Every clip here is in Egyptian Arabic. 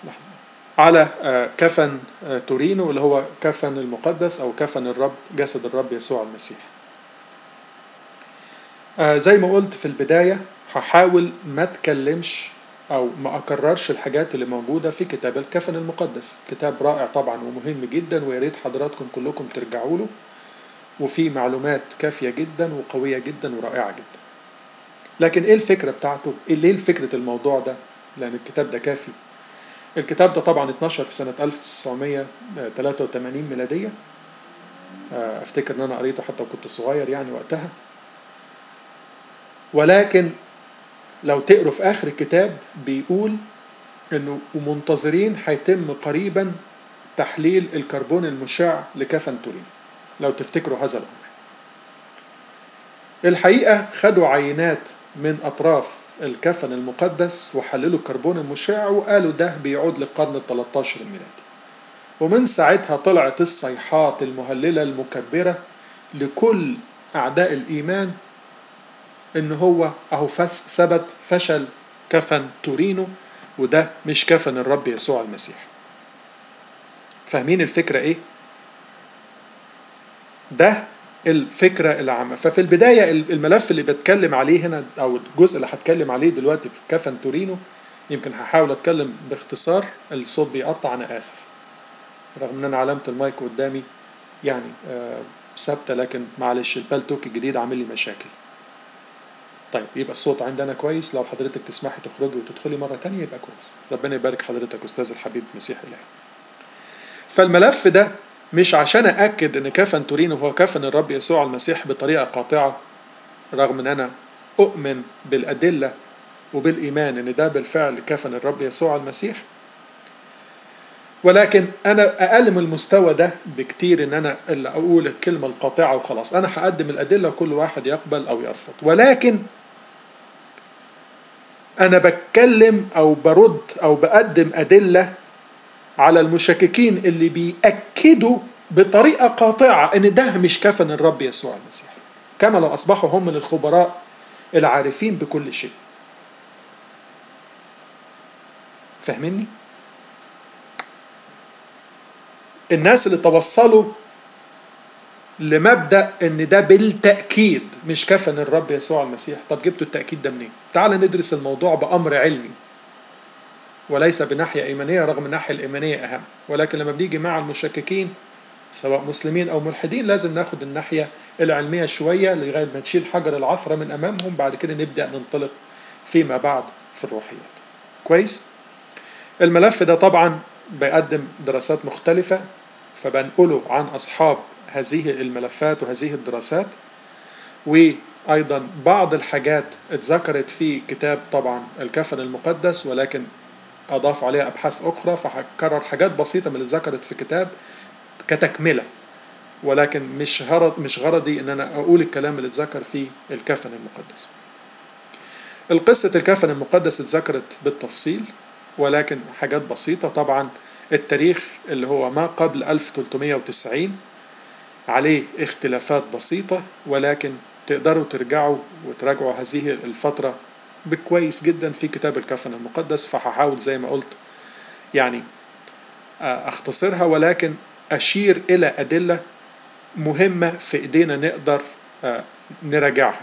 لحظة على آه، كفن آه، تورينو اللي هو كفن المقدس أو كفن الرب جسد الرب يسوع المسيح آه، زي ما قلت في البداية هحاول ما اتكلمش أو ما أكررش الحاجات اللي موجودة في كتاب الكفن المقدس كتاب رائع طبعا ومهم جدا ويا ريت حضراتكم كلكم ترجعوا له وفيه معلومات كافية جدا وقوية جدا ورائعة جدا لكن ايه الفكرة بتاعته؟ ايه ليه فكرة الموضوع ده؟ لأن الكتاب ده كافي الكتاب ده طبعا اتنشر في سنة 1983 ميلادية آه، افتكر ان انا قريته حتى وكنت صغير يعني وقتها ولكن لو تقروا في اخر الكتاب بيقول انه ومنتظرين هيتم قريبا تحليل الكربون المشع لكفن تورين لو تفتكروا هذا الامر الحقيقه خدوا عينات من اطراف الكفن المقدس وحللوا الكربون المشع وقالوا ده بيعود للقرن ال 13 الميلادي ومن ساعتها طلعت الصيحات المهلله المكبره لكل اعداء الايمان ان هو اهو فس ثبت فشل كفن تورينو وده مش كفن الرب يسوع المسيح فاهمين الفكره ايه ده الفكره العامه ففي البدايه الملف اللي بتكلم عليه هنا او الجزء اللي هتكلم عليه دلوقتي في كفن تورينو يمكن هحاول اتكلم باختصار الصوت بيقطع انا اسف رغم ان انا علامه المايك قدامي يعني آه، ثابته لكن معلش البالتوك الجديد عامل لي مشاكل طيب يبقى الصوت عندنا كويس لو حضرتك تسمحي تخرجي وتدخلي مرة تانية يبقى كويس ربنا يبارك حضرتك أستاذ الحبيب مسيح إلهي فالملف ده مش عشان أكد إن كفن تورينو هو كفن الرب يسوع المسيح بطريقة قاطعة رغم إن أنا أؤمن بالأدلة وبالإيمان إن ده بالفعل كفن الرب يسوع المسيح ولكن أنا أقل من المستوى ده بكتير إن أنا اللي أقول الكلمة القاطعة وخلاص أنا هقدم الأدلة وكل واحد يقبل أو يرفض ولكن أنا بتكلم أو برد أو بقدم أدلة على المشككين اللي بيأكدوا بطريقة قاطعة إن ده مش كفن الرب يسوع المسيح كما لو أصبحوا هم من الخبراء العارفين بكل شيء فاهميني؟ الناس اللي توصلوا لمبدأ ان ده بالتأكيد مش كفن الرب يسوع المسيح طب جبتوا التأكيد ده منين تعال ندرس الموضوع بأمر علمي وليس بناحية إيمانية رغم الناحية الإيمانية أهم ولكن لما بنيجي مع المشككين سواء مسلمين أو ملحدين لازم ناخد الناحية العلمية شوية لغاية ما نشيل حجر العثرة من أمامهم بعد كده نبدأ ننطلق فيما بعد في الروحيات كويس الملف ده طبعا بيقدم دراسات مختلفة فبنقله عن أصحاب هذه الملفات وهذه الدراسات وأيضا بعض الحاجات اتذكرت في كتاب طبعا الكفن المقدس ولكن أضاف عليها أبحاث أخرى فهكرر حاجات بسيطة من اللي اتذكرت في كتاب كتكملة ولكن مش غرض مش غرضي ان انا اقول الكلام اللي اتذكر في الكفن المقدس. القصة الكفن المقدس اتذكرت بالتفصيل ولكن حاجات بسيطة طبعا التاريخ اللي هو ما قبل 1390 عليه اختلافات بسيطة ولكن تقدروا ترجعوا وتراجعوا هذه الفترة بكويس جدا في كتاب الكفن المقدس فهحاول زي ما قلت يعني اختصرها ولكن اشير الى ادلة مهمة في ايدينا نقدر نراجعها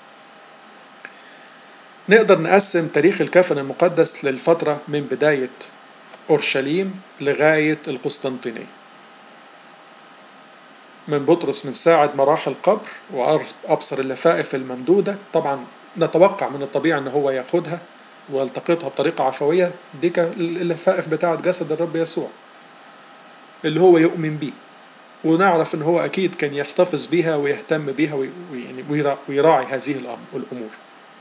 نقدر نقسم تاريخ الكفن المقدس للفترة من بداية أورشليم لغاية القسطنطينية من بطرس من ساعة ما راح القبر وأبصر اللفائف الممدودة طبعا نتوقع من الطبيعي أن هو ياخدها ويلتقطها بطريقة عفوية دي اللفائف بتاعة جسد الرب يسوع اللي هو يؤمن بيه ونعرف ان هو اكيد كان يحتفظ بيها ويهتم بيها ويعني ويراعي هذه الامور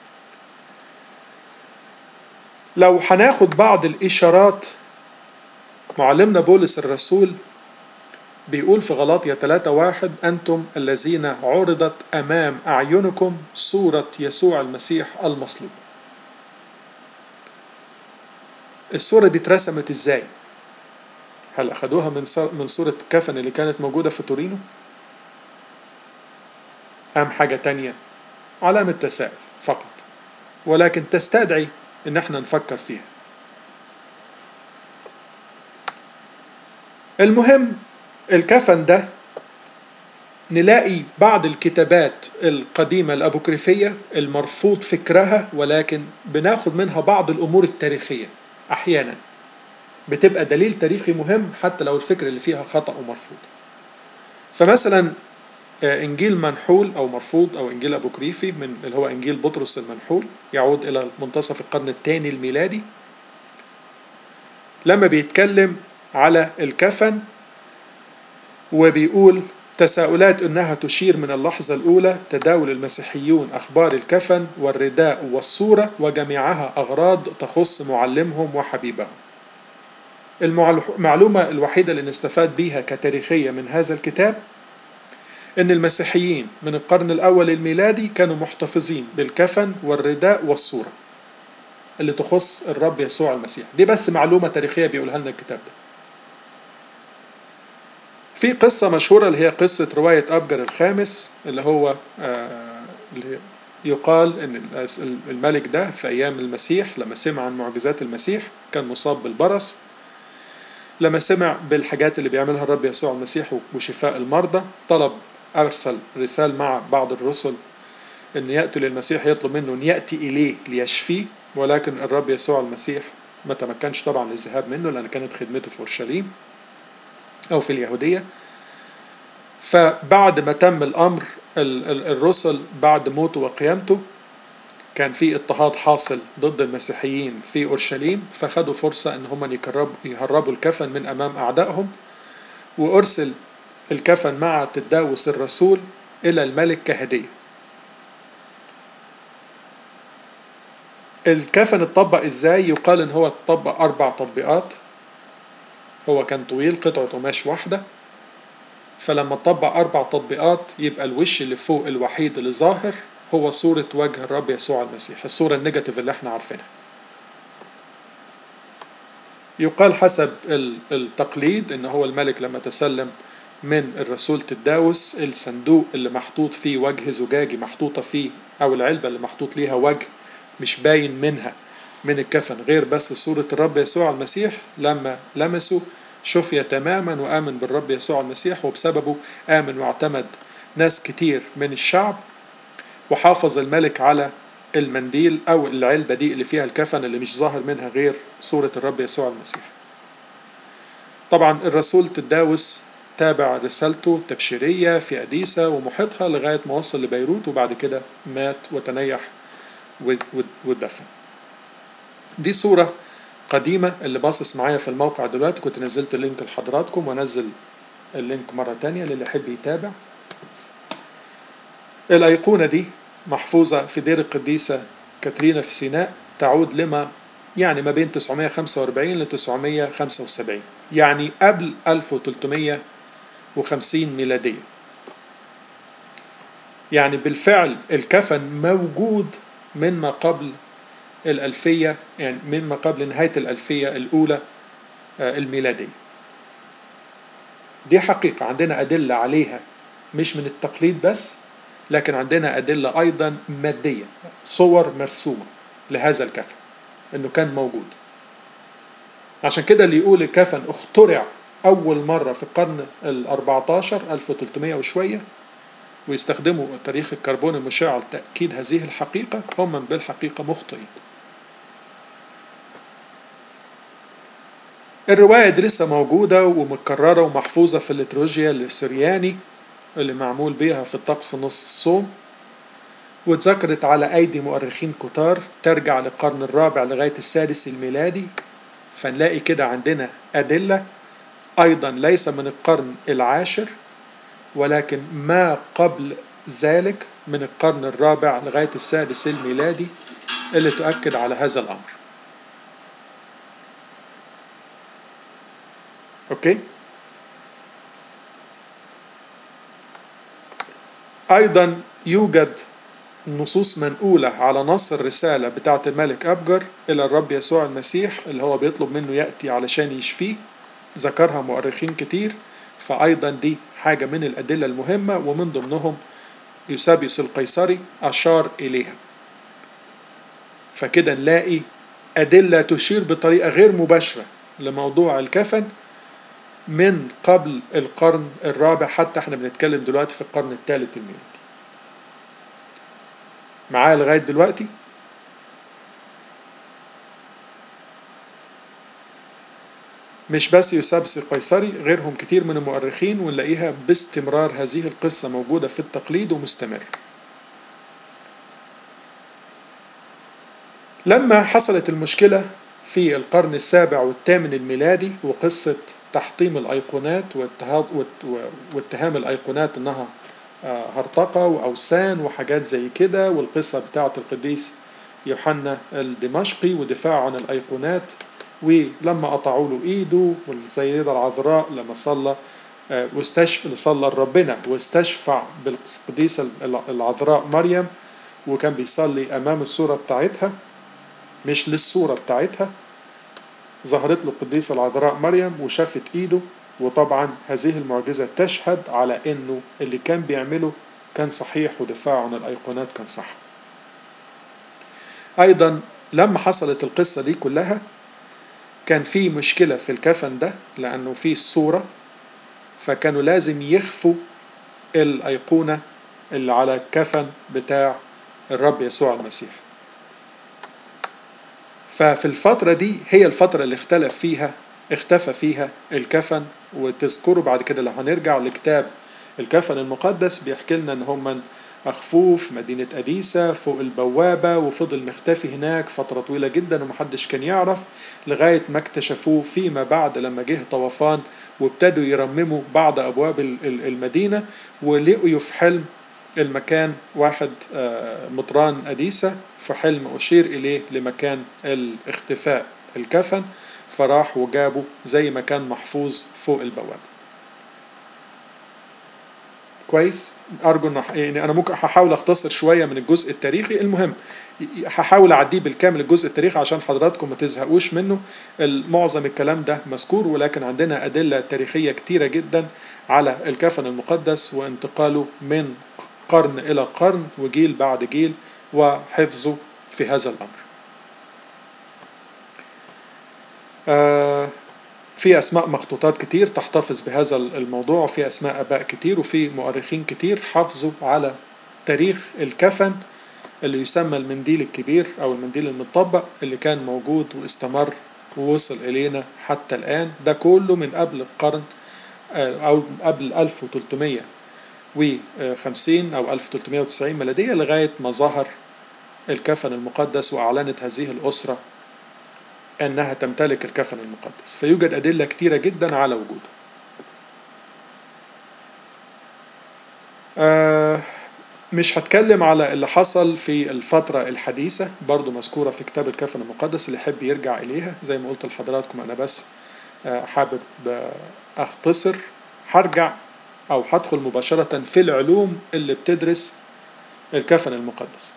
لو هناخد بعض الاشارات معلمنا بولس الرسول بيقول في غلاطيا 3 واحد أنتم الذين عرضت أمام أعينكم صورة يسوع المسيح المصلوب الصورة دي اترسمت ازاي؟ هل أخدوها من من صورة الكفن اللي كانت موجودة في تورينو؟ أم حاجة تانية؟ علامة تساؤل فقط ولكن تستدعي إن احنا نفكر فيها المهم الكفن ده نلاقي بعض الكتابات القديمة الأبوكريفية المرفوض فكرها ولكن بناخد منها بعض الأمور التاريخية أحيانا بتبقى دليل تاريخي مهم حتى لو الفكر اللي فيها خطأ ومرفوض فمثلا إنجيل منحول أو مرفوض أو إنجيل أبوكريفي من اللي هو إنجيل بطرس المنحول يعود إلى منتصف القرن الثاني الميلادي لما بيتكلم على الكفن وبيقول تساؤلات انها تشير من اللحظه الاولى تداول المسيحيون اخبار الكفن والرداء والصوره وجميعها اغراض تخص معلمهم وحبيبهم. المعلومه الوحيده اللي نستفاد بيها كتاريخيه من هذا الكتاب ان المسيحيين من القرن الاول الميلادي كانوا محتفظين بالكفن والرداء والصوره اللي تخص الرب يسوع المسيح دي بس معلومه تاريخيه بيقولها لنا الكتاب ده في قصة مشهورة اللي هي قصة رواية أبجر الخامس اللي هو آه اللي يقال إن الملك ده في أيام المسيح لما سمع عن معجزات المسيح كان مصاب بالبرص لما سمع بالحاجات اللي بيعملها الرب يسوع المسيح وشفاء المرضى طلب أرسل رسال مع بعض الرسل أن يأتوا للمسيح يطلب منه أن يأتي إليه ليشفيه ولكن الرب يسوع المسيح ما تمكنش طبعا للذهاب منه لأن كانت خدمته في أورشليم أو في اليهودية فبعد ما تم الأمر الرسل بعد موته وقيامته كان في اضطهاد حاصل ضد المسيحيين في أورشليم فخدوا فرصة إن هم يهربوا الكفن من أمام أعدائهم وأرسل الكفن مع تداوس الرسول إلى الملك كهدية الكفن اتطبق ازاي يقال ان هو اتطبق اربع تطبيقات هو كان طويل قطعة قماش واحدة فلما تطبق أربع تطبيقات يبقى الوش اللي فوق الوحيد اللي ظاهر هو صورة وجه الرب يسوع المسيح الصورة النيجاتيف اللي احنا عارفينها يقال حسب التقليد ان هو الملك لما تسلم من الرسول تداوس الصندوق اللي محطوط فيه وجه زجاجي محطوطة فيه أو العلبة اللي محطوط ليها وجه مش باين منها من الكفن غير بس صورة الرب يسوع المسيح لما لمسه شفي تماما وآمن بالرب يسوع المسيح وبسببه آمن واعتمد ناس كتير من الشعب وحافظ الملك على المنديل أو العلبة دي اللي فيها الكفن اللي مش ظاهر منها غير صورة الرب يسوع المسيح طبعا الرسول تداوس تابع رسالته التبشيرية في أديسة ومحيطها لغاية ما وصل لبيروت وبعد كده مات وتنيح واتدفن دي صورة قديمة اللي باصص معايا في الموقع دلوقتي كنت نزلت اللينك لحضراتكم وانزل اللينك مرة تانية للي يحب يتابع الأيقونة دي محفوظة في دير القديسة كاترينا في سيناء تعود لما يعني ما بين 945 ل 975 يعني قبل 1350 ميلادية يعني بالفعل الكفن موجود من ما قبل الألفية يعني مما قبل نهاية الألفية الأولى الميلادية دي حقيقة عندنا أدلة عليها مش من التقليد بس لكن عندنا أدلة أيضا مادية صور مرسومة لهذا الكفن إنه كان موجود عشان كده اللي يقول الكفن اخترع أول مرة في القرن ال 14 1300 وشوية ويستخدموا تاريخ الكربون المشع لتأكيد هذه الحقيقة هم بالحقيقة مخطئين الرواية دي لسه موجودة ومتكررة ومحفوظة في الليتروجيا السرياني اللي معمول بيها في الطقس نص الصوم واتذكرت على أيدي مؤرخين كتار ترجع للقرن الرابع لغاية السادس الميلادي فنلاقي كده عندنا أدلة أيضا ليس من القرن العاشر ولكن ما قبل ذلك من القرن الرابع لغاية السادس الميلادي اللي تؤكد على هذا الأمر أوكي أيضا يوجد نصوص منقولة على نص الرسالة بتاعة الملك أبجر إلى الرب يسوع المسيح اللي هو بيطلب منه يأتي علشان يشفيه ذكرها مؤرخين كتير فأيضا دي حاجة من الأدلة المهمة ومن ضمنهم يوسابيوس القيصري أشار إليها فكده نلاقي أدلة تشير بطريقة غير مباشرة لموضوع الكفن من قبل القرن الرابع حتى احنا بنتكلم دلوقتي في القرن الثالث الميلادي معايا لغاية دلوقتي مش بس يوسابس القيصري غيرهم كتير من المؤرخين ونلاقيها باستمرار هذه القصة موجودة في التقليد ومستمر لما حصلت المشكلة في القرن السابع والثامن الميلادي وقصة تحطيم الأيقونات واتهام الأيقونات إنها هرطقة وأوثان وحاجات زي كده والقصة بتاعة القديس يوحنا الدمشقي ودفاعه عن الأيقونات ولما قطعوا له ايده والسيده العذراء لما صلى واستشفى صلى لربنا واستشفع بالقديسه العذراء مريم وكان بيصلي امام الصوره بتاعتها مش للصوره بتاعتها ظهرت له القديسه العذراء مريم وشافت ايده وطبعا هذه المعجزه تشهد على انه اللي كان بيعمله كان صحيح ودفاعه عن الايقونات كان صح ايضا لما حصلت القصه دي كلها كان في مشكلة في الكفن ده لأنه في الصورة فكانوا لازم يخفوا الأيقونة اللي على الكفن بتاع الرب يسوع المسيح ففي الفترة دي هي الفترة اللي اختلف فيها اختفى فيها الكفن وتذكروا بعد كده لو هنرجع لكتاب الكفن المقدس بيحكي لنا ان هم أخفوه في مدينة أديسة فوق البوابة وفضل مختفي هناك فترة طويلة جدا ومحدش كان يعرف لغاية ما اكتشفوه فيما بعد لما جه طوفان وابتدوا يرمموا بعض أبواب المدينة ولقوا في حلم المكان واحد مطران أديسة في حلم أشير إليه لمكان الاختفاء الكفن فراح وجابه زي ما كان محفوظ فوق البوابة كويس ارجو ان يعني انا ممكن هحاول اختصر شويه من الجزء التاريخي المهم هحاول اعديه بالكامل الجزء التاريخي عشان حضراتكم ما تزهقوش منه معظم الكلام ده مذكور ولكن عندنا ادله تاريخيه كتيره جدا على الكفن المقدس وانتقاله من قرن الى قرن وجيل بعد جيل وحفظه في هذا الامر آه في أسماء مخطوطات كتير تحتفظ بهذا الموضوع وفي أسماء آباء كتير وفي مؤرخين كتير حافظوا على تاريخ الكفن اللي يسمى المنديل الكبير أو المنديل المطبق اللي كان موجود واستمر ووصل إلينا حتى الآن ده كله من قبل القرن أو قبل 1350 أو 1390 ميلادية لغاية ما ظهر الكفن المقدس وأعلنت هذه الأسرة أنها تمتلك الكفن المقدس فيوجد أدلة كتيرة جدا على وجوده آه مش هتكلم على اللي حصل في الفترة الحديثة برضو مذكورة في كتاب الكفن المقدس اللي يحب يرجع إليها زي ما قلت لحضراتكم أنا بس آه حابب آه أختصر هرجع أو هدخل مباشرة في العلوم اللي بتدرس الكفن المقدس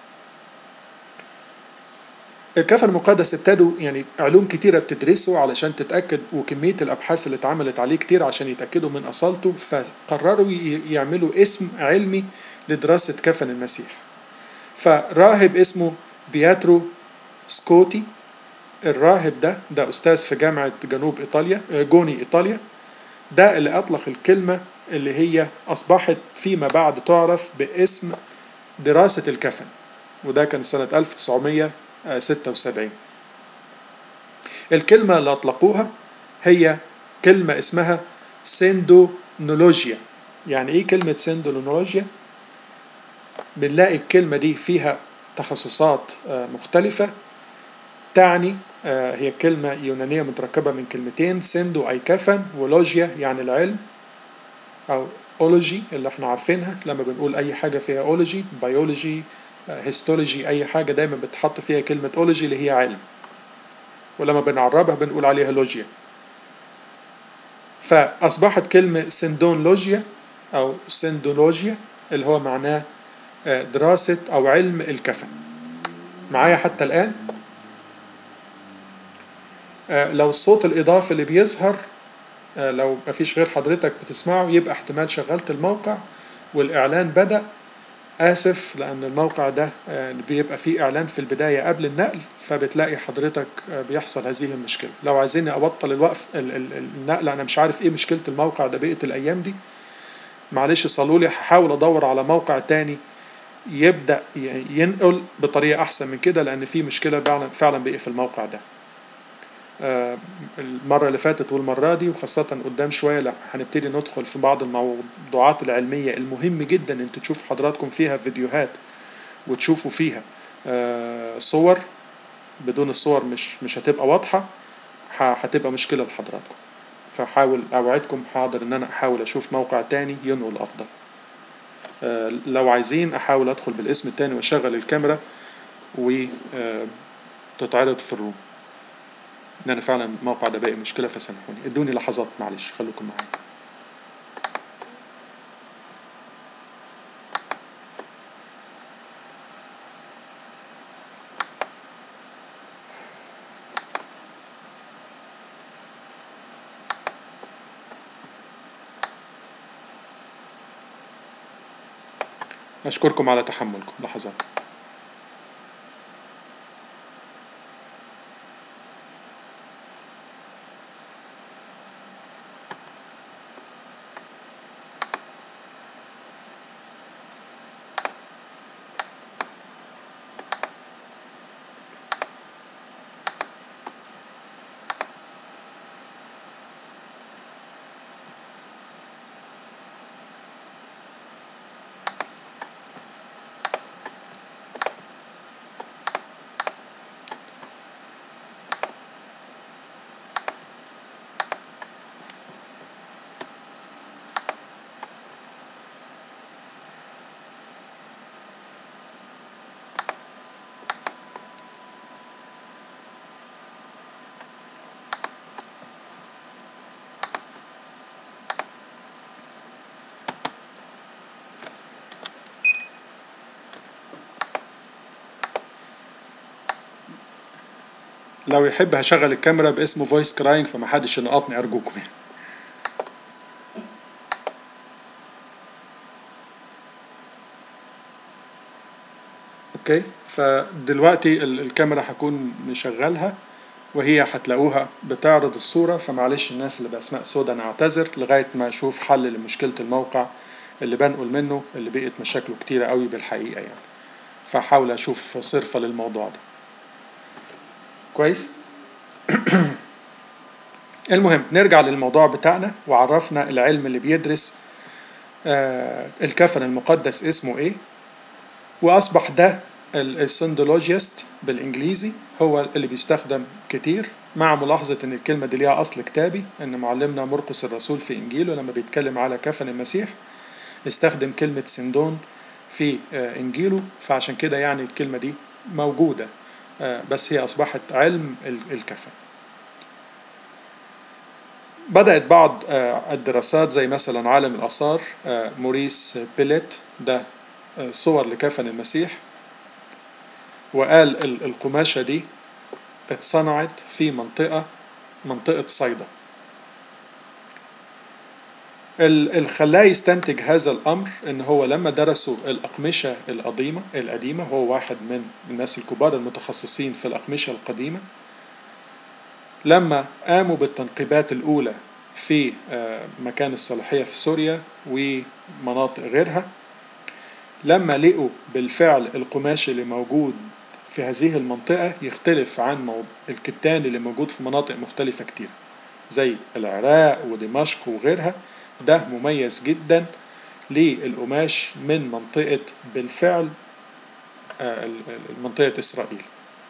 الكفن المقدس ابتدوا يعني علوم كتيرة بتدرسه علشان تتأكد وكمية الأبحاث اللي اتعملت عليه كتير عشان يتأكدوا من أصالته فقرروا يعملوا اسم علمي لدراسة كفن المسيح فراهب اسمه بياترو سكوتي الراهب ده ده أستاذ في جامعة جنوب إيطاليا جوني إيطاليا ده اللي أطلق الكلمة اللي هي أصبحت فيما بعد تعرف باسم دراسة الكفن وده كان سنة 1900 76 الكلمة اللي أطلقوها هي كلمة اسمها سندونولوجيا يعني إيه كلمة سندونولوجيا؟ بنلاقي الكلمة دي فيها تخصصات مختلفة تعني هي كلمة يونانية متركبة من كلمتين سندو أي كفن ولوجيا يعني العلم أو أولوجي اللي احنا عارفينها لما بنقول أي حاجة فيها أولوجي بيولوجي هيستولوجي اي حاجه دايما بتحط فيها كلمه اولوجي اللي هي علم ولما بنعربها بنقول عليها لوجيا فاصبحت كلمه سندونولوجيا او سندولوجيا اللي هو معناه دراسه او علم الكفن معايا حتى الان لو الصوت الاضافي اللي بيظهر لو مفيش غير حضرتك بتسمعه يبقى احتمال شغلت الموقع والاعلان بدا آسف لأن الموقع ده آه، بيبقى فيه إعلان في البداية قبل النقل فبتلاقي حضرتك آه، بيحصل هذه المشكلة لو عايزيني أبطل الوقف ال- ال- النقل أنا مش عارف إيه مشكلة الموقع ده بقية الأيام دي معلش صلوا لي هحاول أدور على موقع تاني يبدأ ي- ينقل بطريقة أحسن من كده لأن في مشكلة فعلا فعلا بقي في الموقع ده آه، المرة اللي فاتت والمرة دي وخاصة قدام شوية لا هنبتدي ندخل في بعض الموضوعات العلمية المهم جدا ان انتوا تشوفوا حضراتكم فيها فيديوهات وتشوفوا فيها آه، صور بدون الصور مش مش هتبقى واضحة ه- هتبقى مشكلة لحضراتكم فحاول اوعدكم حاضر ان انا احاول اشوف موقع تاني ينقل افضل آه، لو عايزين احاول ادخل بالاسم التاني واشغل الكاميرا وتتعرض في الروم ان انا فعلا الموقع ده باقي مشكله فسامحوني ادوني لحظات معلش خليكم معايا اشكركم على تحملكم لحظات لو يحب هشغل الكاميرا باسمه فويس كراينج فمحدش ينقطني ارجوكم يعني اوكي فدلوقتي ال- الكاميرا هكون مشغلها وهي هتلاقوها بتعرض الصورة فمعلش الناس اللي بأسماء سودا أنا أعتذر لغاية ما أشوف حل لمشكلة الموقع اللي بنقل منه اللي بقت مشاكله كتيرة قوي بالحقيقة يعني فحاول أشوف صرفة للموضوع ده كويس المهم نرجع للموضوع بتاعنا وعرفنا العلم اللي بيدرس آه الكفن المقدس اسمه ايه واصبح ده السندولوجيست بالانجليزي هو اللي بيستخدم كتير مع ملاحظة ان الكلمة دي ليها اصل كتابي ان معلمنا مرقس الرسول في انجيله لما بيتكلم على كفن المسيح استخدم كلمة سندون في آه انجيله فعشان كده يعني الكلمة دي موجودة آه بس هي اصبحت علم ال- الكفن بدأت بعض آه، الدراسات زي مثلا عالم الآثار آه، موريس بيليت ده آه، صور لكفن المسيح وقال ال- القماشة دي اتصنعت في منطقة منطقة صيدا ال- اللي خلاه يستنتج هذا الأمر إن هو لما درسوا الأقمشة القديمة القديمة هو واحد من الناس الكبار المتخصصين في الأقمشة القديمة لما قاموا بالتنقيبات الأولى في آه، مكان الصلاحية في سوريا ومناطق غيرها لما لقوا بالفعل القماش اللي موجود في هذه المنطقة يختلف عن مو- الكتان اللي موجود في مناطق مختلفة كتير زي العراق ودمشق وغيرها ده مميز جدا للقماش من منطقة بالفعل آه، ال- ال- منطقة إسرائيل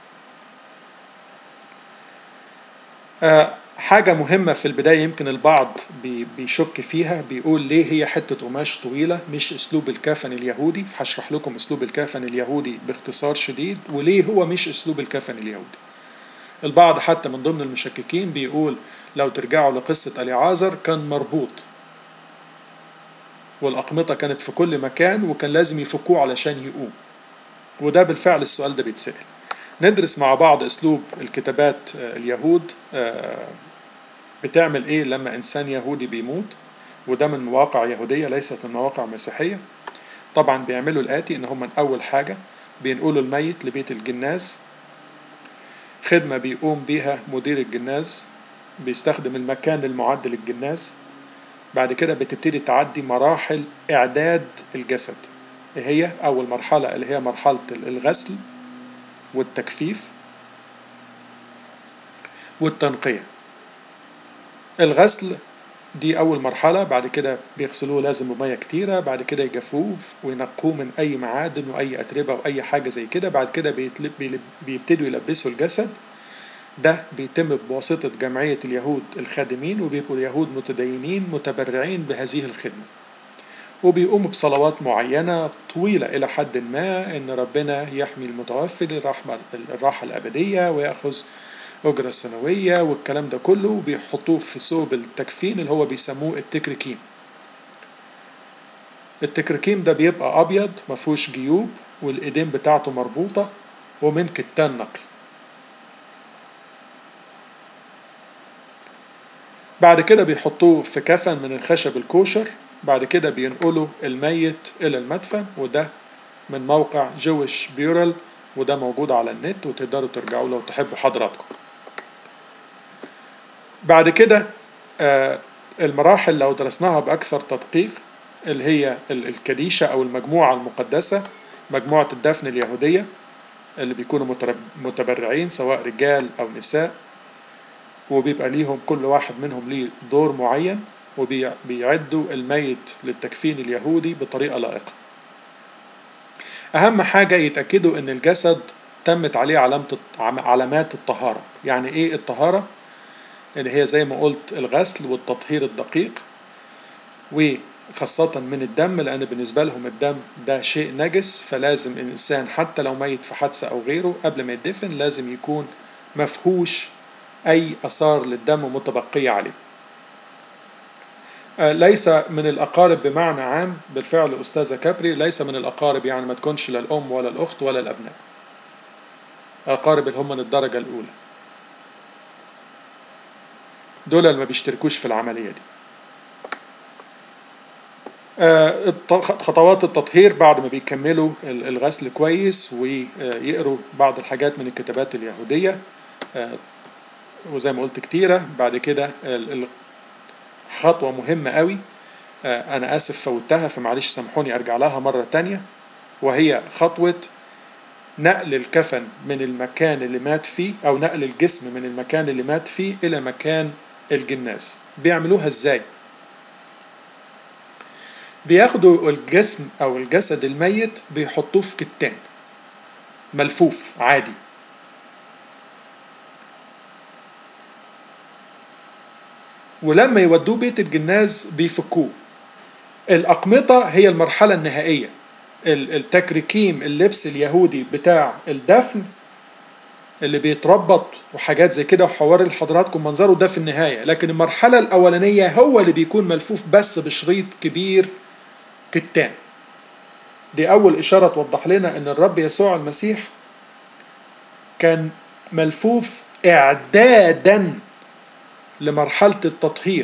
آه، حاجة مهمة في البداية يمكن البعض بي- بيشك فيها بيقول ليه هي حتة قماش طويلة مش أسلوب الكفن اليهودي هشرح لكم أسلوب الكفن اليهودي باختصار شديد وليه هو مش أسلوب الكفن اليهودي البعض حتى من ضمن المشككين بيقول لو ترجعوا لقصة أليعازر كان مربوط والأقمطة كانت في كل مكان وكان لازم يفكوه علشان يقوم وده بالفعل السؤال ده بيتسأل ندرس مع بعض أسلوب الكتابات آه، اليهود آه، بتعمل إيه لما إنسان يهودي بيموت وده من مواقع يهودية ليست من مواقع مسيحية طبعا بيعملوا الآتي إن هم أول حاجة بينقلوا الميت لبيت الجناز خدمة بيقوم بيها مدير الجناز بيستخدم المكان المعد للجناز بعد كده بتبتدي تعدي مراحل إعداد الجسد هي أول مرحلة اللي هي مرحلة الغسل والتجفيف والتنقية الغسل دي أول مرحلة بعد كده بيغسلوه لازم بمية كتيرة بعد كده يجفوه وينقوه من أي معادن وأي أتربة وأي حاجة زي كده بعد كده بيبتدوا يلبسوا الجسد ده بيتم بواسطة جمعية اليهود الخادمين وبيبقوا اليهود متدينين متبرعين بهذه الخدمة وبيقوموا بصلوات معينة طويلة إلى حد ما إن ربنا يحمي المتوفي للرحمة الراحة الأبدية ويأخذ أجرة سنوية والكلام ده كله بيحطوه في ثوب التكفين اللي هو بيسموه التكريكيم التكريكيم ده بيبقى أبيض مفهوش جيوب والإيدين بتاعته مربوطة ومن كتان نقي بعد كده بيحطوه في كفن من الخشب الكوشر بعد كده بينقلوا الميت إلى المدفن وده من موقع جويش بيورال وده موجود على النت وتقدروا ترجعوا لو تحبوا حضراتكم بعد كده آه المراحل لو درسناها بأكثر تدقيق اللي هي الكديشة أو المجموعة المقدسة مجموعة الدفن اليهودية اللي بيكونوا متبرعين سواء رجال أو نساء وبيبقى ليهم كل واحد منهم ليه دور معين وبيعدوا الميت للتكفين اليهودي بطريقة لائقة أهم حاجة يتأكدوا إن الجسد تمت عليه علامة علامات الطهارة يعني إيه الطهارة؟ اللي هي زي ما قلت الغسل والتطهير الدقيق وخاصة من الدم لأن بالنسبة لهم الدم ده شيء نجس فلازم الإنسان حتى لو ميت في حادثة أو غيره قبل ما يدفن لازم يكون مفهوش أي أثار للدم متبقية عليه ليس من الأقارب بمعنى عام بالفعل أستاذة كابري ليس من الأقارب يعني ما تكونش لا الأم ولا الأخت ولا الأبناء الأقارب اللي هم من الدرجة الأولى دول اللي ما بيشتركوش في العملية دي خطوات التطهير بعد ما بيكملوا الغسل كويس ويقروا بعض الحاجات من الكتابات اليهودية وزي ما قلت كتيرة بعد كده خطوة مهمة قوي أنا آسف فوتها فمعلش سامحوني أرجع لها مرة تانية وهي خطوة نقل الكفن من المكان اللي مات فيه أو نقل الجسم من المكان اللي مات فيه إلى مكان الجناز بيعملوها إزاي؟ بياخدوا الجسم أو الجسد الميت بيحطوه في كتان ملفوف عادي ولما يودوه بيت الجناز بيفكوه الأقمطة هي المرحلة النهائية التكريكيم اللبس اليهودي بتاع الدفن اللي بيتربط وحاجات زي كده وحوار لحضراتكم منظره ده في النهاية لكن المرحلة الأولانية هو اللي بيكون ملفوف بس بشريط كبير كتان دي أول إشارة توضح لنا أن الرب يسوع المسيح كان ملفوف إعدادا لمرحلة التطهير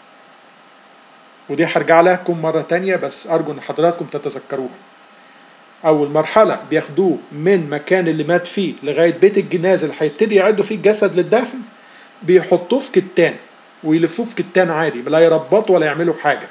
ودي هرجع لكم مرة تانية بس أرجو أن حضراتكم تتذكروها أول مرحلة بياخدوه من مكان اللي مات فيه لغاية بيت الجناز اللي هيبتدي يعدوا فيه الجسد للدفن بيحطوه في كتان ويلفوه في كتان عادي لا يربطوا ولا يعملوا حاجة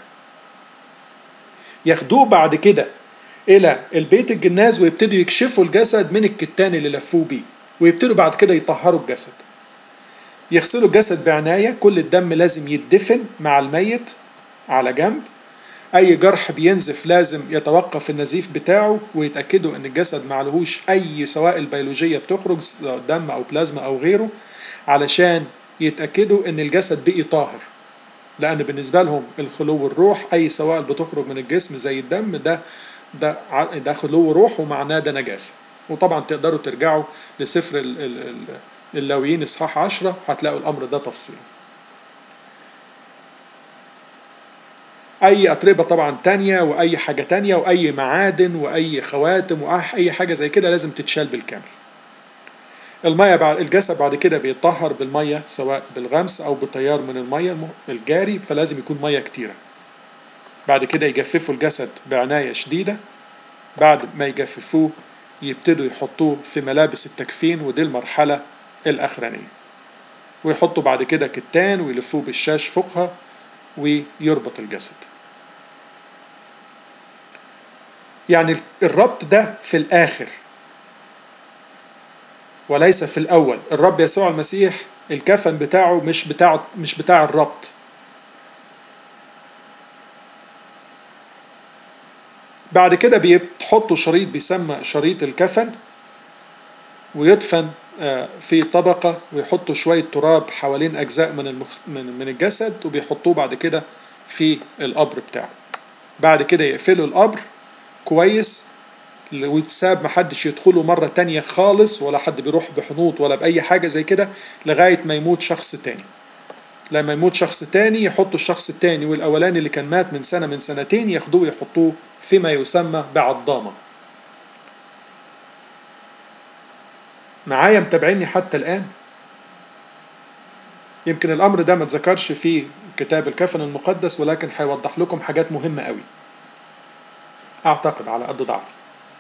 ياخدوه بعد كده إلى البيت الجناز ويبتدوا يكشفوا الجسد من الكتان اللي لفوه بيه ويبتدوا بعد كده يطهروا الجسد يغسلوا الجسد بعناية كل الدم لازم يدفن مع الميت على جنب أي جرح بينزف لازم يتوقف النزيف بتاعه ويتأكدوا إن الجسد معلهوش أي سوائل بيولوجية بتخرج دم أو بلازما أو غيره علشان يتأكدوا إن الجسد بقي طاهر لأن بالنسبة لهم الخلو الروح أي سوائل بتخرج من الجسم زي الدم ده ده ده خلو روح ومعناه ده نجاسة وطبعا تقدروا ترجعوا لسفر اللاويين إصحاح عشرة هتلاقوا الأمر ده تفصيل اي اتربه طبعا تانية واي حاجه تانية واي معادن واي خواتم واي حاجه زي كده لازم تتشال بالكامل الميه بعد الجسد بعد كده بيتطهر بالميه سواء بالغمس او بتيار من الميه الجاري فلازم يكون ميه كتيره بعد كده يجففوا الجسد بعنايه شديده بعد ما يجففوه يبتدوا يحطوه في ملابس التكفين ودي المرحلة الأخرانية ويحطوا بعد كده كتان ويلفوه بالشاش فوقها ويربط الجسد يعني الربط ده في الآخر وليس في الأول الرب يسوع المسيح الكفن بتاعه مش بتاع مش بتاع الربط بعد كده بيحطوا شريط بيسمى شريط الكفن ويدفن في طبقة ويحطوا شوية تراب حوالين أجزاء من المخ... من من الجسد وبيحطوه بعد كده في القبر بتاعه. بعد كده يقفلوا القبر كويس ويتساب محدش يدخله مرة تانية خالص ولا حد بيروح بحنوط ولا بأي حاجة زي كده لغاية ما يموت شخص تاني. لما يموت شخص تاني يحطوا الشخص التاني والأولاني اللي كان مات من سنة من سنتين ياخدوه يحطوه فيما يسمى بعضامة. معايا متابعيني حتى الآن يمكن الأمر ده ما اتذكرش في كتاب الكفن المقدس ولكن هيوضح لكم حاجات مهمة قوي أعتقد على قد ضعفي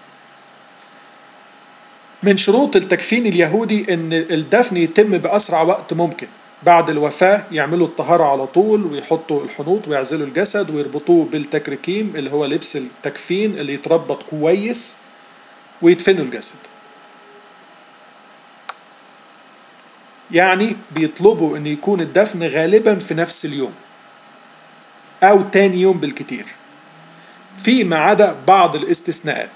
من شروط التكفين اليهودي أن الدفن يتم بأسرع وقت ممكن بعد الوفاة يعملوا الطهارة على طول ويحطوا الحنوط ويعزلوا الجسد ويربطوه بالتكريكيم اللي هو لبس التكفين اللي يتربط كويس ويدفنوا الجسد يعني بيطلبوا ان يكون الدفن غالبا في نفس اليوم او تاني يوم بالكتير فيما عدا بعض الاستثناءات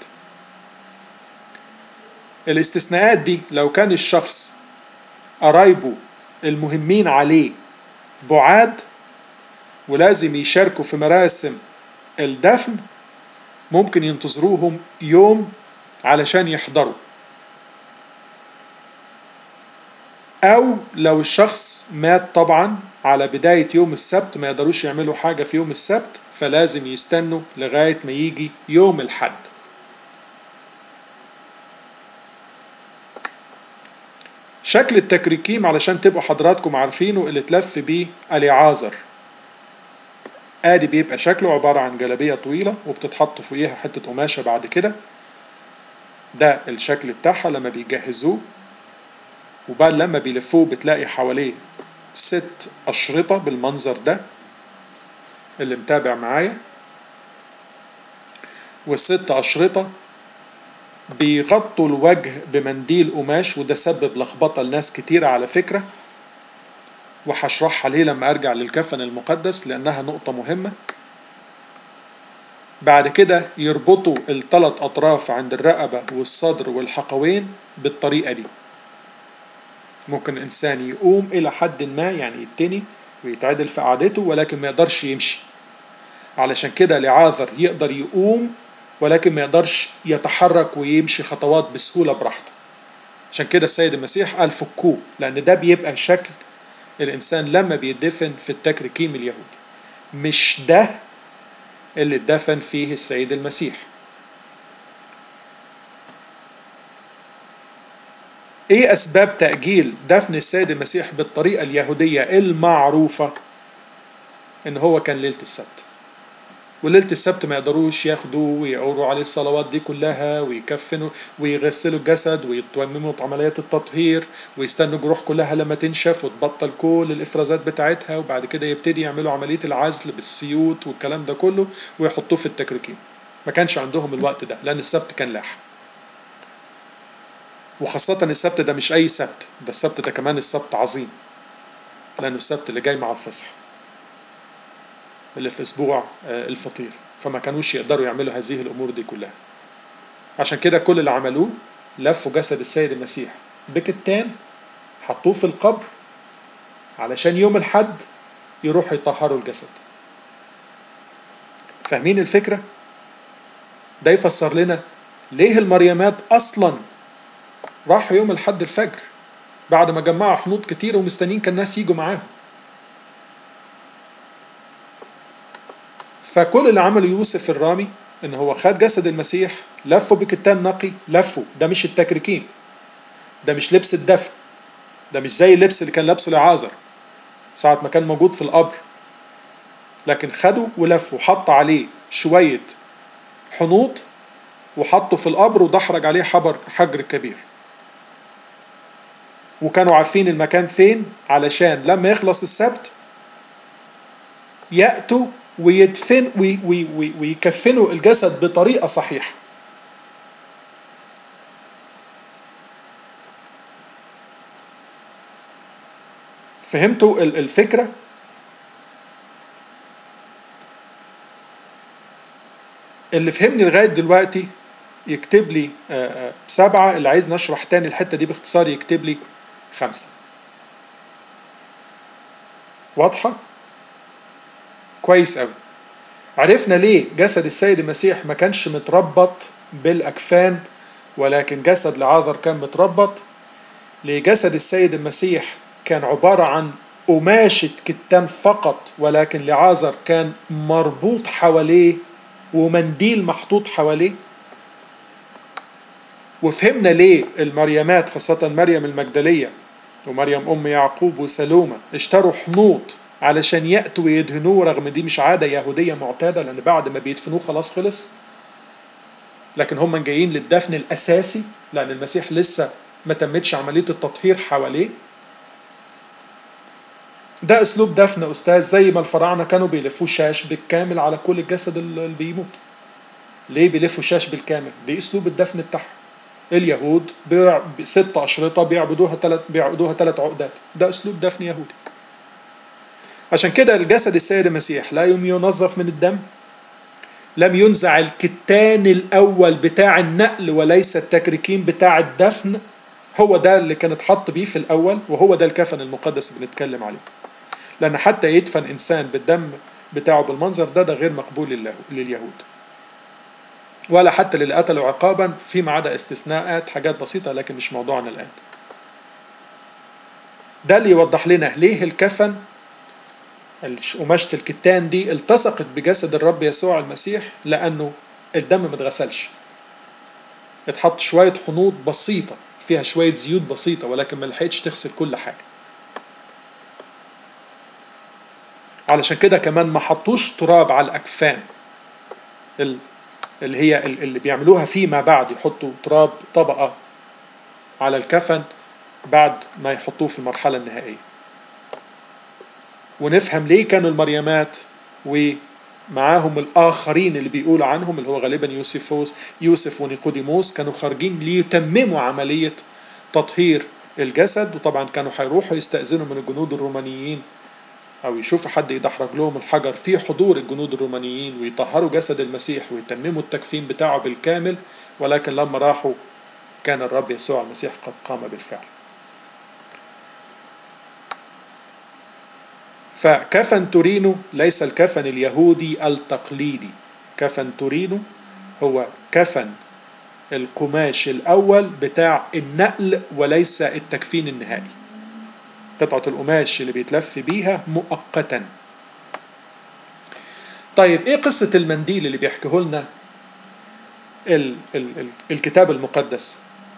الاستثناءات دي لو كان الشخص قرايبه المهمين عليه بعاد ولازم يشاركوا في مراسم الدفن ممكن ينتظروهم يوم علشان يحضروا أو لو الشخص مات طبعا على بداية يوم السبت ما يقدروش يعملوا حاجة في يوم السبت فلازم يستنوا لغاية ما يجي يوم الحد شكل التكريكيم علشان تبقوا حضراتكم عارفينه اللي تلف بيه اليعازر ادي بيبقى شكله عبارة عن جلابية طويلة وبتتحط فوقيها حتة قماشة بعد كده ده الشكل بتاعها لما بيجهزوه وبعد لما بيلفوه بتلاقي حواليه ست أشرطة بالمنظر ده اللي متابع معايا والست أشرطة بيغطوا الوجه بمنديل قماش وده سبب لخبطة لناس كتيرة على فكرة وهشرحها ليه لما أرجع للكفن المقدس لأنها نقطة مهمة بعد كده يربطوا الثلاث أطراف عند الرقبة والصدر والحقوين بالطريقة دي ممكن الإنسان يقوم إلى حد ما يعني يتني ويتعدل في قعدته ولكن ما يقدرش يمشي علشان كده لعاذر يقدر يقوم ولكن ما يقدرش يتحرك ويمشي خطوات بسهولة براحته عشان كده السيد المسيح قال فكوه لأن ده بيبقى شكل الإنسان لما بيدفن في التكريكيم اليهودي مش ده اللي اتدفن فيه السيد المسيح ايه اسباب تأجيل دفن السيد المسيح بالطريقة اليهودية المعروفة ان هو كان ليلة السبت وليلة السبت ما يقدروش ياخدوا ويعوروا عليه الصلوات دي كلها ويكفنوا ويغسلوا الجسد ويتمموا عمليات التطهير ويستنوا الجروح كلها لما تنشف وتبطل كل الافرازات بتاعتها وبعد كده يبتدي يعملوا عملية العزل بالسيوط والكلام ده كله ويحطوه في التكريكين ما كانش عندهم الوقت ده لان السبت كان لاح وخاصة السبت ده مش أي سبت ده السبت ده كمان السبت عظيم لأنه السبت اللي جاي مع الفصح اللي في أسبوع الفطير فما كانوش يقدروا يعملوا هذه الأمور دي كلها عشان كده كل اللي عملوه لفوا جسد السيد المسيح بكتان حطوه في القبر علشان يوم الحد يروحوا يطهروا الجسد فاهمين الفكرة؟ ده يفسر لنا ليه المريمات أصلا راحوا يوم الحد الفجر بعد ما جمعوا حنوط كتير ومستنيين كان الناس يجوا معاهم فكل اللي عمله يوسف الرامي ان هو خد جسد المسيح لفه بكتان نقي لفه ده مش التكريكين ده مش لبس الدفن ده مش زي اللبس اللي كان لابسه لعازر ساعة ما كان موجود في القبر لكن خده ولفه حط عليه شوية حنوط وحطه في القبر ودحرج عليه حبر حجر كبير وكانوا عارفين المكان فين علشان لما يخلص السبت يأتوا ويدفن وي وي وي ويكفنوا الجسد بطريقة صحيحة فهمتوا الفكرة؟ اللي فهمني لغاية دلوقتي يكتب لي سبعة اللي عايز نشرح تاني الحتة دي باختصار يكتب لي خمسة واضحة؟ كويس أوي عرفنا ليه جسد السيد المسيح ما كانش متربط بالأكفان ولكن جسد لعاذر كان متربط ليه جسد السيد المسيح كان عبارة عن قماشة كتان فقط ولكن لعازر كان مربوط حواليه ومنديل محطوط حواليه وفهمنا ليه المريمات خاصة مريم المجدلية ومريم أم يعقوب وسلومة اشتروا حنوط علشان يأتوا ويدهنوه رغم دي مش عادة يهودية معتادة لأن بعد ما بيدفنوه خلاص خلص لكن هم جايين للدفن الأساسي لأن المسيح لسه ما تمتش عملية التطهير حواليه ده اسلوب دفن استاذ زي ما الفراعنه كانوا بيلفوا شاش بالكامل على كل الجسد اللي بيموت ليه بيلفوا شاش بالكامل دي اسلوب الدفن بتاعهم اليهود بيع ست اشرطه بيعبدوها ثلاث بيعبدوها ثلاث عقدات ده اسلوب دفن يهودي عشان كده الجسد السيد المسيح لا يوم ينظف من الدم لم ينزع الكتان الاول بتاع النقل وليس التكريكين بتاع الدفن هو ده اللي كان اتحط بيه في الاول وهو ده الكفن المقدس اللي بنتكلم عليه لأن حتى يدفن إنسان بالدم بتاعه بالمنظر ده ده غير مقبول لليهود ولا حتى للي قتلوا عقابا فيما عدا استثناءات حاجات بسيطة لكن مش موضوعنا الآن ده اللي يوضح لنا ليه الكفن قماشة الكتان دي التصقت بجسد الرب يسوع المسيح لأنه الدم ما اتغسلش اتحط شوية حنوط بسيطة فيها شوية زيوت بسيطة ولكن ما لحقتش تغسل كل حاجة علشان كده كمان ما حطوش تراب على الأكفان اللي هي اللي بيعملوها فيما بعد يحطوا تراب طبقة على الكفن بعد ما يحطوه في المرحلة النهائية ونفهم ليه كانوا المريمات ومعاهم الآخرين اللي بيقولوا عنهم اللي هو غالبا يوسفوس يوسف ونيقوديموس كانوا خارجين ليتمموا عملية تطهير الجسد وطبعا كانوا هيروحوا يستأذنوا من الجنود الرومانيين أو يشوفوا حد يدحرج لهم الحجر في حضور الجنود الرومانيين ويطهروا جسد المسيح ويتمموا التكفين بتاعه بالكامل ولكن لما راحوا كان الرب يسوع المسيح قد قام بالفعل فكفن تورينو ليس الكفن اليهودي التقليدي كفن تورينو هو كفن القماش الأول بتاع النقل وليس التكفين النهائي قطعة القماش اللي بيتلف بيها مؤقتا طيب ايه قصة المنديل اللي بيحكيه لنا ال ال ال الكتاب المقدس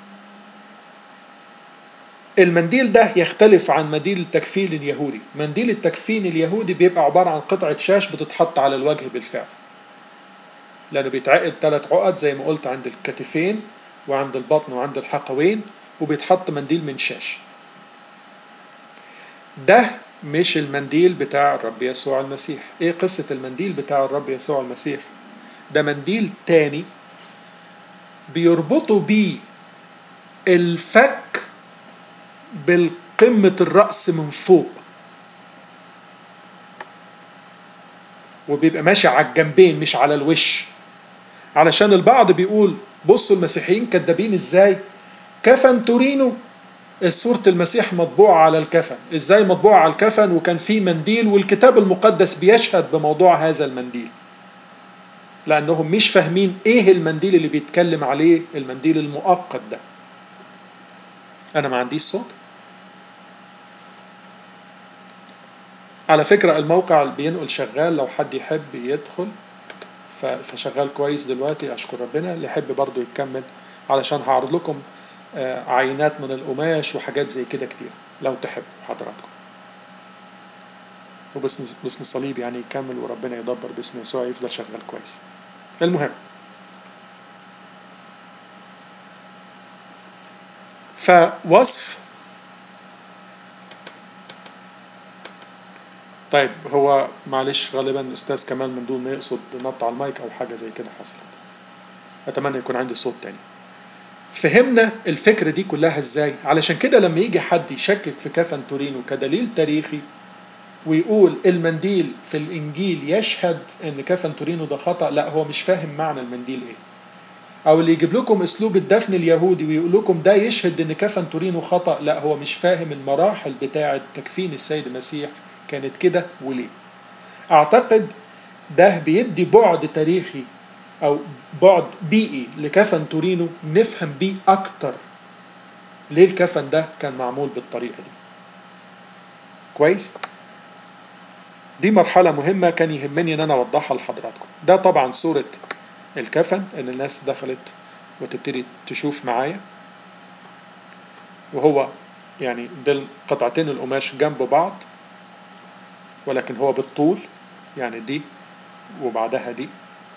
المنديل ده يختلف عن منديل التكفين اليهودي منديل التكفين اليهودي بيبقى عبارة عن قطعة شاش بتتحط على الوجه بالفعل لأنه بيتعقد ثلاث عقد زي ما قلت عند الكتفين وعند البطن وعند الحقوين وبيتحط منديل من شاش ده مش المنديل بتاع الرب يسوع المسيح ايه قصة المنديل بتاع الرب يسوع المسيح ده منديل تاني بيربطوا بيه الفك بالقمة الرأس من فوق وبيبقى ماشي على الجنبين مش على الوش علشان البعض بيقول بصوا المسيحيين كدابين ازاي كفن تورينو صورة المسيح مطبوعة على الكفن ازاي مطبوعة على الكفن وكان في منديل والكتاب المقدس بيشهد بموضوع هذا المنديل لأنهم مش فاهمين ايه المنديل اللي بيتكلم عليه المنديل المؤقت ده أنا ما عنديش صوت على فكرة الموقع اللي بينقل شغال لو حد يحب يدخل فشغال كويس دلوقتي أشكر ربنا اللي يحب برضه يكمل علشان هعرض لكم عينات من القماش وحاجات زي كده كتير لو تحبوا حضراتكم وباسم باسم الصليب يعني يكمل وربنا يدبر باسم يسوع يفضل شغال كويس المهم فوصف طيب هو معلش غالبا الاستاذ كمال من دون ما يقصد نط على المايك او حاجه زي كده حصلت اتمنى يكون عندي صوت تاني فهمنا الفكره دي كلها ازاي علشان كده لما يجي حد يشكك في كفن تورينو كدليل تاريخي ويقول المنديل في الانجيل يشهد ان كفن تورينو ده خطا لا هو مش فاهم معنى المنديل ايه او اللي يجيب لكم اسلوب الدفن اليهودي ويقول لكم ده يشهد ان كفن تورينو خطا لا هو مش فاهم المراحل بتاعه تكفين السيد المسيح كانت كده وليه اعتقد ده بيدي بعد تاريخي او بعد بيئي لكفن تورينو نفهم بيه اكتر ليه الكفن ده كان معمول بالطريقه دي كويس دي مرحله مهمه كان يهمني ان انا اوضحها لحضراتكم ده طبعا صوره الكفن ان الناس دخلت وتبتدي تشوف معايا وهو يعني ده قطعتين القماش جنب بعض ولكن هو بالطول يعني دي وبعدها دي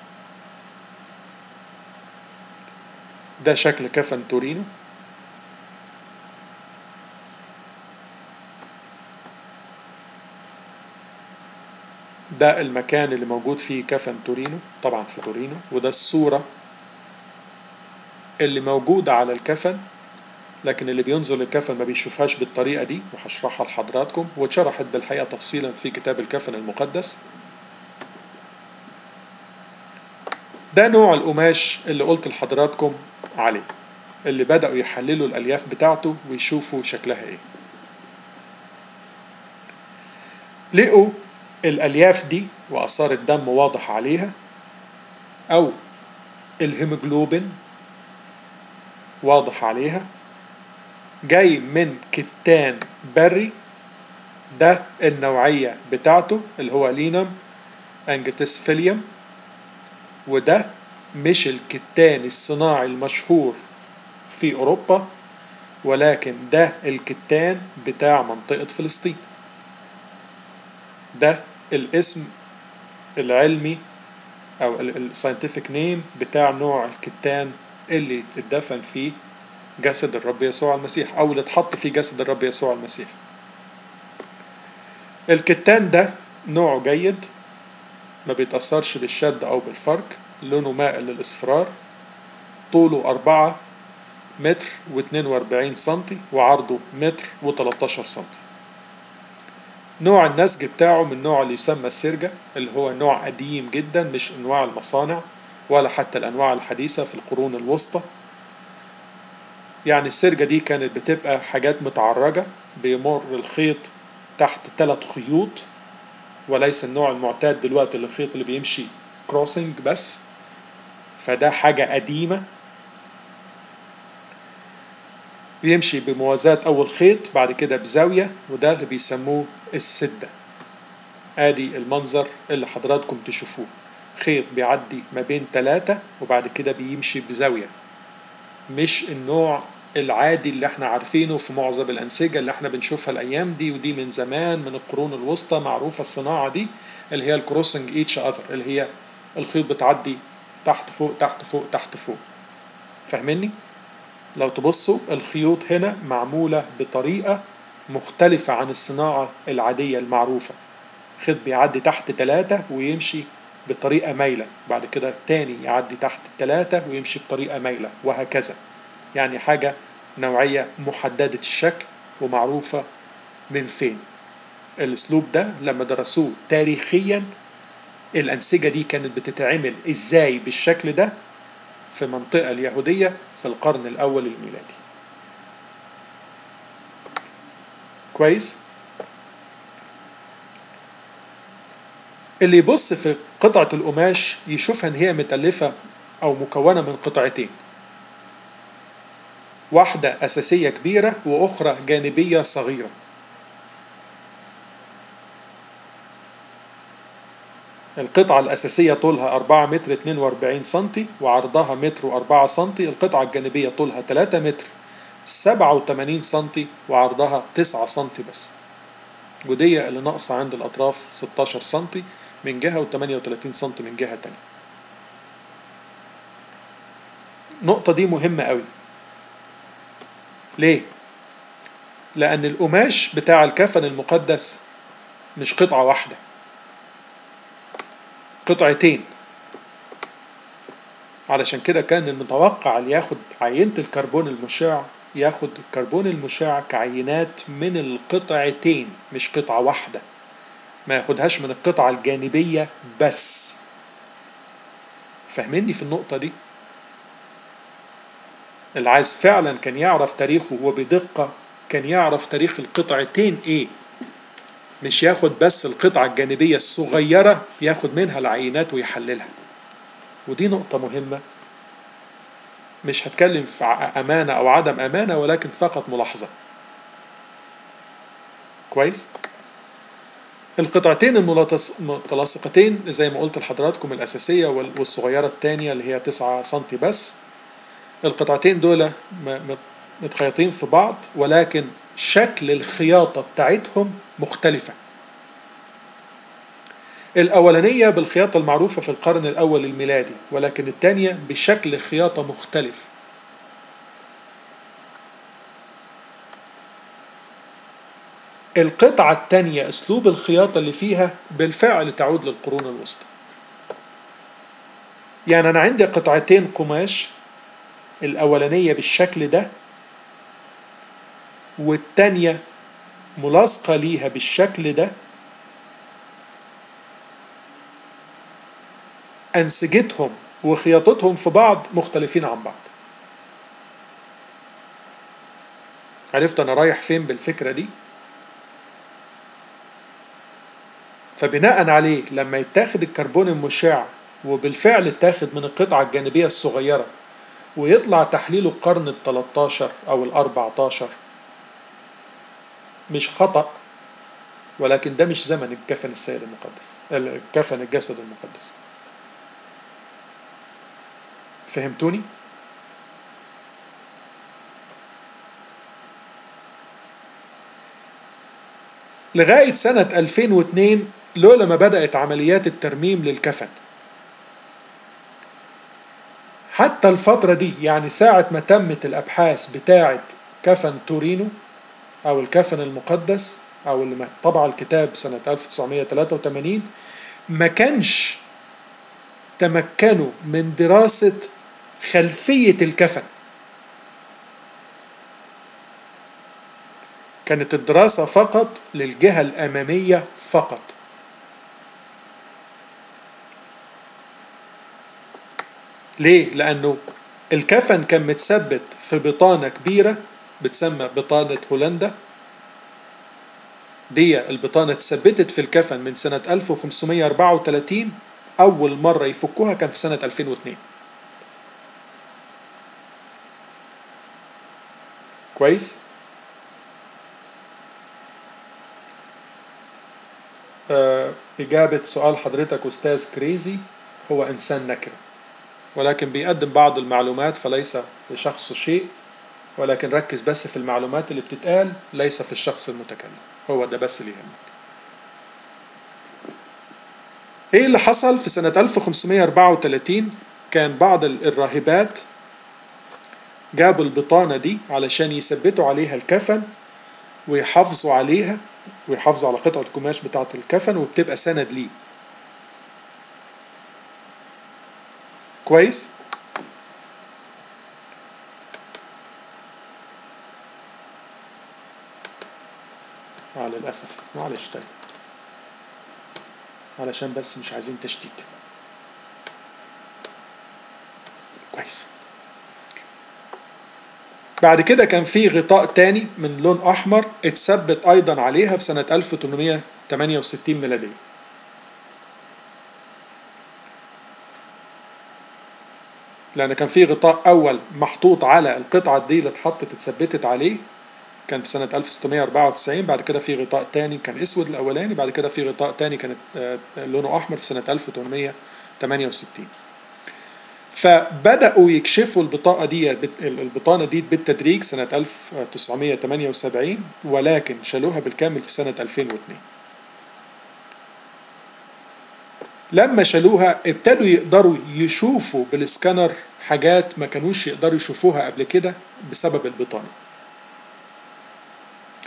ده شكل كفن تورينو ده المكان اللي موجود فيه كفن تورينو طبعا في تورينو وده الصورة اللي موجودة على الكفن لكن اللي بينظر للكفن ما بيشوفهاش بالطريقة دي وهشرحها لحضراتكم واتشرحت بالحقيقة تفصيلا في كتاب الكفن المقدس ده نوع القماش اللي قلت لحضراتكم عليه اللي بدأوا يحللوا الألياف بتاعته ويشوفوا شكلها ايه لقوا الألياف دي وآثار الدم واضح عليها أو الهيموجلوبين واضح عليها جاي من كتان بري ده النوعية بتاعته اللي هو لينم انجتسفيليوم وده مش الكتان الصناعي المشهور في أوروبا ولكن ده الكتان بتاع منطقة فلسطين ده الاسم العلمي أو الساينتفك نيم بتاع نوع الكتان اللي اتدفن فيه جسد الرب يسوع المسيح أو اللي اتحط فيه جسد الرب يسوع المسيح الكتان ده نوعه جيد ما بيتأثرش بالشد أو بالفرك لونه مائل للإصفرار طوله أربعة متر واتنين وأربعين سنتي وعرضه متر وتلاتاشر سنتي نوع النسج بتاعه من نوع اللي يسمى السرجة اللي هو نوع قديم جدا مش أنواع المصانع ولا حتى الأنواع الحديثة في القرون الوسطى يعني السرجة دي كانت بتبقى حاجات متعرجة بيمر الخيط تحت ثلاث خيوط وليس النوع المعتاد دلوقتي الخيط اللي بيمشي كروسنج بس فده حاجة قديمة بيمشي بموازاة أول خيط بعد كده بزاوية وده اللي بيسموه السدة ادي المنظر اللي حضراتكم تشوفوه خيط بيعدي ما بين ثلاثة وبعد كده بيمشي بزاوية مش النوع العادي اللي احنا عارفينه في معظم الأنسجة اللي احنا بنشوفها الأيام دي ودي من زمان من القرون الوسطى معروفة الصناعة دي اللي هي الكروسنج ايتش اذر اللي هي الخيط بتعدي تحت فوق تحت فوق تحت فوق فاهميني؟ لو تبصوا الخيوط هنا معمولة بطريقة مختلفة عن الصناعة العادية المعروفة خيط بيعدي تحت ثلاثة ويمشي بطريقة مايلة بعد كده تاني يعدي تحت الثلاثة ويمشي بطريقة مايلة وهكذا يعني حاجة نوعية محددة الشكل ومعروفة من فين الاسلوب ده لما درسوه تاريخيا الأنسجة دي كانت بتتعمل ازاي بالشكل ده في المنطقة اليهودية في القرن الأول الميلادي كويس اللي يبص في قطعة القماش يشوفها إن هي متألفة أو مكونة من قطعتين واحدة أساسية كبيرة وأخرى جانبية صغيرة القطعة الأساسية طولها 4 متر 42 سنتي وعرضها متر و4 سنتي القطعة الجانبية طولها 3 متر 87 سنتي وعرضها 9 سنتي بس ودي اللي ناقصة عند الأطراف 16 سنتي من جهة و38 سنتي من جهة تانية النقطة دي مهمة قوي ليه؟ لأن القماش بتاع الكفن المقدس مش قطعة واحدة قطعتين علشان كده كان المتوقع اللي ياخد عينة الكربون المشع ياخد الكربون المشع كعينات من القطعتين مش قطعة واحدة ما ياخدهاش من القطعة الجانبية بس فاهميني في النقطة دي اللي عايز فعلا كان يعرف تاريخه وبدقة كان يعرف تاريخ القطعتين ايه مش ياخد بس القطعة الجانبية الصغيرة ياخد منها العينات ويحللها ودي نقطة مهمة مش هتكلم في أمانة أو عدم أمانة ولكن فقط ملاحظة كويس القطعتين المتلاصقتين زي ما قلت لحضراتكم الأساسية والصغيرة التانية اللي هي 9 سنتي بس القطعتين دول متخيطين في بعض ولكن شكل الخياطة بتاعتهم مختلفة الأولانية بالخياطة المعروفة في القرن الأول الميلادي ولكن الثانية بشكل خياطة مختلف القطعة الثانية أسلوب الخياطة اللي فيها بالفعل تعود للقرون الوسطى يعني أنا عندي قطعتين قماش الأولانية بالشكل ده والتانية ملاصقة ليها بالشكل ده أنسجتهم وخياطتهم في بعض مختلفين عن بعض عرفت أنا رايح فين بالفكرة دي فبناء عليه لما يتاخد الكربون المشع وبالفعل اتاخد من القطعة الجانبية الصغيرة ويطلع تحليله القرن ال 13 أو ال 14 مش خطأ ولكن ده مش زمن الكفن السيد المقدس الكفن الجسد المقدس فهمتوني؟ لغاية سنة 2002 لولا ما بدأت عمليات الترميم للكفن حتى الفترة دي يعني ساعة ما تمت الأبحاث بتاعة كفن تورينو أو الكفن المقدس أو اللي طبع الكتاب سنة 1983 ما كانش تمكنوا من دراسة خلفية الكفن كانت الدراسة فقط للجهة الأمامية فقط ليه؟ لأنه الكفن كان متثبت في بطانة كبيرة بتسمى بطانة هولندا دي البطانة اتثبتت في الكفن من سنة 1534 أول مرة يفكوها كان في سنة 2002 كويس؟ آه إجابة سؤال حضرتك أستاذ كريزي هو إنسان نكرة ولكن بيقدم بعض المعلومات فليس لشخص شيء ولكن ركز بس في المعلومات اللي بتتقال ليس في الشخص المتكلم هو ده بس اللي يهمك ايه اللي حصل في سنة 1534 كان بعض الراهبات جابوا البطانة دي علشان يثبتوا عليها الكفن ويحافظوا عليها ويحافظوا على قطعة القماش بتاعة الكفن وبتبقى سند ليه كويس اه للأسف معلش طيب علشان بس مش عايزين تشتيت كويس بعد كده كان في غطاء تاني من لون أحمر اتثبت أيضا عليها في سنة 1868 ميلادية لأن كان في غطاء أول محطوط على القطعة دي اللي اتحطت اتثبتت عليه كان في سنة 1694 بعد كده في غطاء تاني كان اسود الاولاني بعد كده في غطاء تاني كانت لونه احمر في سنة 1868 فبدأوا يكشفوا البطاقة دي البطانة دي بالتدريج سنة 1978 ولكن شالوها بالكامل في سنة 2002 لما شالوها ابتدوا يقدروا يشوفوا بالسكانر حاجات ما كانوش يقدروا يشوفوها قبل كده بسبب البطانة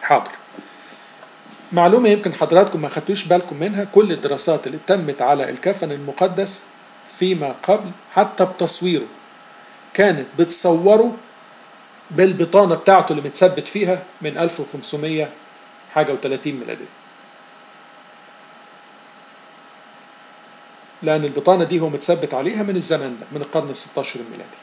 حاضر معلومة يمكن حضراتكم ما خدتوش بالكم منها كل الدراسات اللي تمت على الكفن المقدس فيما قبل حتى بتصويره كانت بتصوره بالبطانة بتاعته اللي متثبت فيها من 1500 حاجة و30 ميلادية لأن البطانة دي هو متثبت عليها من الزمن ده من القرن ال 16 الميلادي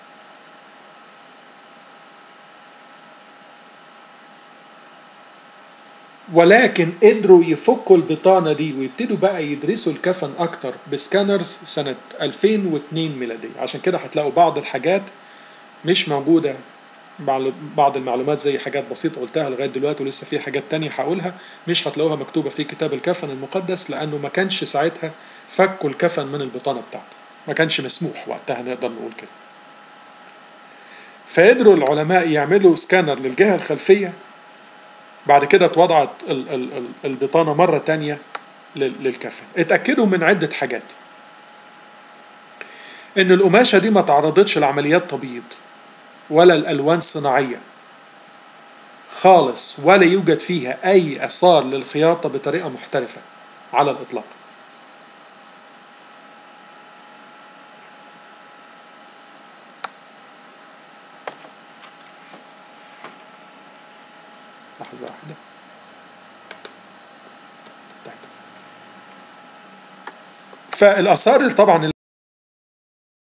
ولكن قدروا يفكوا البطانة دي ويبتدوا بقى يدرسوا الكفن أكتر بسكانرز سنة 2002 ميلادية عشان كده هتلاقوا بعض الحاجات مش موجودة بعض المعلومات زي حاجات بسيطة قلتها لغاية دلوقتي ولسه في حاجات تانية هقولها مش هتلاقوها مكتوبة في كتاب الكفن المقدس لأنه ما كانش ساعتها فكوا الكفن من البطانة بتاعته ما كانش مسموح وقتها نقدر نقول كده فقدروا العلماء يعملوا سكانر للجهة الخلفية بعد كده اتوضعت ال ال ال البطانة مرة تانية للكفن اتأكدوا من عدة حاجات ان القماشة دي ما تعرضتش لعمليات تبييض ولا الألوان صناعية خالص ولا يوجد فيها أي أثار للخياطة بطريقة محترفة على الإطلاق لحظة واحدة طيب فالآثار طبعا